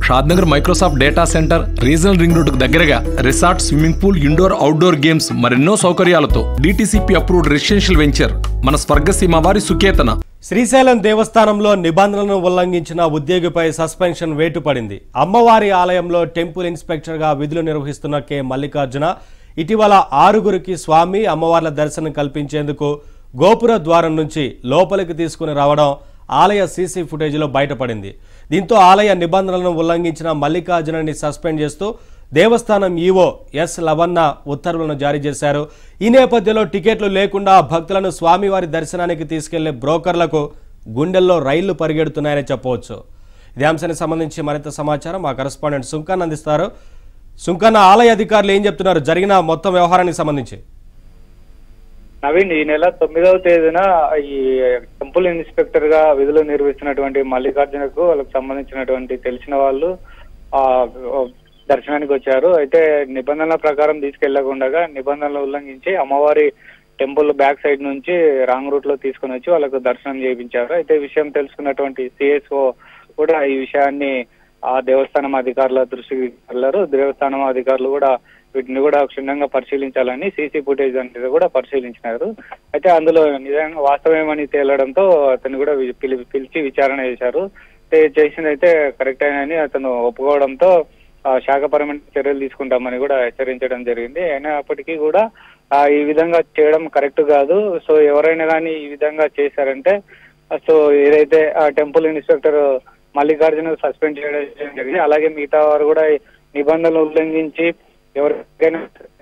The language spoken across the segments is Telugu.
Shadnagar Microsoft data centre regional ring రోడ్డుకు దగ్గరగా resort swimming pool indoor outdoor games మరెన్నో సౌకర్యాలతో డిటిసిపి అప్రూవ్డ్ రెసిడెన్షియల్ వెంచర్ మన స్వర్గసీమ వారి సుకేతన శ్రీశైలం దేవస్థానంలో నిబంధనలను ఉల్లంఘించిన ఉద్యోగిపై సస్పెన్షన్ వేటు పడింది అమ్మవారి ఆలయంలో టెంపుల్ ఇన్స్పెక్టర్గా విధులు నిర్వహిస్తున్న కె మల్లికార్జున ఇటీవల ఆరుగురికి స్వామి అమ్మవార్ల దర్శనం కల్పించేందుకు గోపుర ద్వారం నుంచి లోపలికి తీసుకుని రావడం ఆలయ సీసీ ఫుటేజ్లో బయటపడింది దీంతో ఆలయ నిబంధనలను ఉల్లంఘించిన మల్లికార్జునని సస్పెండ్ చేస్తూ దేవస్థానం ఈవో ఎస్ లవన్న ఉత్తర్వులను జారీ చేశారు ఈ నేపథ్యంలో టికెట్లు లేకుండా భక్తులను స్వామివారి దర్శనానికి తీసుకెళ్లే బ్రోకర్లకు గుండెల్లో రైళ్లు పరిగెడుతున్నాయని చెప్పవచ్చు ఇదే అంశానికి సంబంధించి మరింత సమాచారం మా కరెస్పాండెంట్ సుంకన్ అందిస్తారు సుంకన్న ఆలయ అధికారులు ఏం చెప్తున్నారు జరిగిన మొత్తం వ్యవహారానికి సంబంధించి నవీన్ ఈ నెల తొమ్మిదవ తేదీన ఈ టెంపుల్ ఇన్స్పెక్టర్ గా విధులు నిర్వహిస్తున్నటువంటి మల్లికార్జునకు వాళ్ళకి సంబంధించినటువంటి తెలిసిన వాళ్ళు ఆ దర్శనానికి వచ్చారు అయితే నిబంధనల ప్రకారం తీసుకెళ్లకుండా నిబంధనలు ఉల్లంఘించి అమ్మవారి టెంపుల్ బ్యాక్ సైడ్ నుంచి రాంగ్ రూట్ లో తీసుకుని వచ్చి వాళ్ళకు దర్శనం చేయించారు అయితే ఈ విషయం తెలుసుకున్నటువంటి సిఎస్ఓ కూడా ఈ విషయాన్ని ఆ దేవస్థానం అధికారుల దృష్టికి వెళ్ళారు దేవస్థానం అధికారులు కూడా వీటిని కూడా క్షుణ్ణంగా పరిశీలించాలని సీసీ ఫుటేజ్ అనేది కూడా పరిశీలించినారు అయితే అందులో నిజంగా వాస్తవమని తేలడంతో అతన్ని కూడా వి- పిలి- పిలిచి విచారణ చేశారు అయితే చేసింది అయితే కరెక్ట్ అని అతను ఒప్పుకోవడంతో ఆ, శాఖపరమైన చర్యలు తీసుకుంటామని కూడా హెచ్చరించడం జరిగింది అయినప్పటికీ కూడా ఆ, ఈ విధంగా చేయడం కరెక్ట్ కాదు సో ఎవరైనా కానీ ఈ విధంగా చేశారంటే ఆ, సో ఏదైతే ఆ టెంపుల్ ఇన్స్పెక్టర్ మల్లికార్జున సస్పెండ్ చేయడం జరిగింది అలాగే మిగతా వారు కూడా ఈ నిబంధనలు ఉల్లంఘించి ఎవరికైనా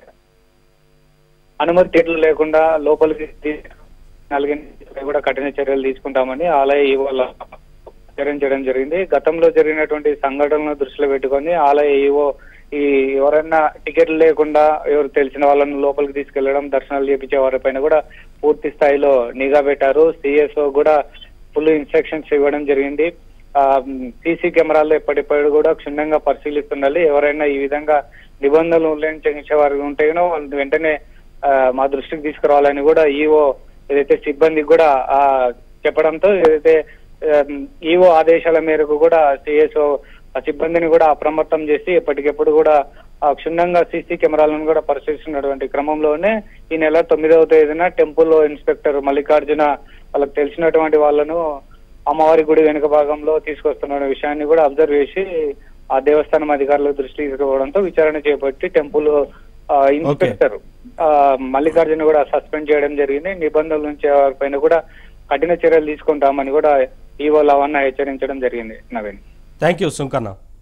అనుమతి చెట్లు లేకుండా లోపలికి తీ- నలిగిన కూడా కఠిన చర్యలు తీసుకుంటామని ఆలయ ఈవో హెచ్చరించడం జరిగింది గతంలో జరిగినటువంటి సంఘటనలను దృష్టిలో పెట్టుకొని ఆలయ ఈవో ఈ ఎవరైనా టికెట్లు లేకుండా ఎవరు తెలిసిన వాళ్ళని లోపలికి తీసుకెళ్లడం దర్శనాలు చేపించే వారిపైన కూడా పూర్తి స్థాయిలో నిఘా పెట్టారు సిఎస్ఓ కూడా ఫుల్ ఇన్స్ట్రక్షన్స్ ఇవ్వడం జరిగింది సీసీ కెమెరాలు ఎప్పటిప్పటి కూడా క్షుణ్ణంగా పరిశీలిస్తుండాలి ఎవరైనా ఈ విధంగా నిబంధనలు ఉల్లంఘించే వారు ఉంటే కనుక వాళ్ళు వెంటనే ఆ, మా దృష్టికి తీసుకురావాలని కూడా ఈఓ ఏదైతే సిబ్బందికి కూడా ఆ, చెప్పడంతో ఏదైతే ఈఓ ఆదేశాల మేరకు కూడా సిఎస్ఓ ఆ సిబ్బందిని కూడా అప్రమత్తం చేసి ఎప్పటికెప్పుడు కూడా ఆ క్షుణ్ణంగా సీసీ కెమెరాలను కూడా పరిశీలిస్తున్నటువంటి క్రమంలోనే ఈ నెల తొమ్మిదవ తేదీన టెంపుల్ ఇన్స్పెక్టర్ మల్లికార్జున వాళ్ళకి తెలిసినటువంటి వాళ్ళను అమ్మవారి గుడి వెనుక భాగంలో తీసుకొస్తున్న విషయాన్ని కూడా అబ్జర్వ్ చేసి ఆ దేవస్థానం అధికారుల దృష్టికి తీసుకోవడంతో విచారణ చేపట్టి టెంపుల్ ఆ, ఇన్స్పెక్టర్ ఆ, మల్లికార్జున కూడా సస్పెండ్ చేయడం జరిగింది నిబంధనల నుంచి పైన కూడా కఠిన చర్యలు తీసుకుంటామని కూడా ఈవో లవన్న హెచ్చరించడం జరిగింది నవీన్ థ్యాంక్ యూ సుంకన్న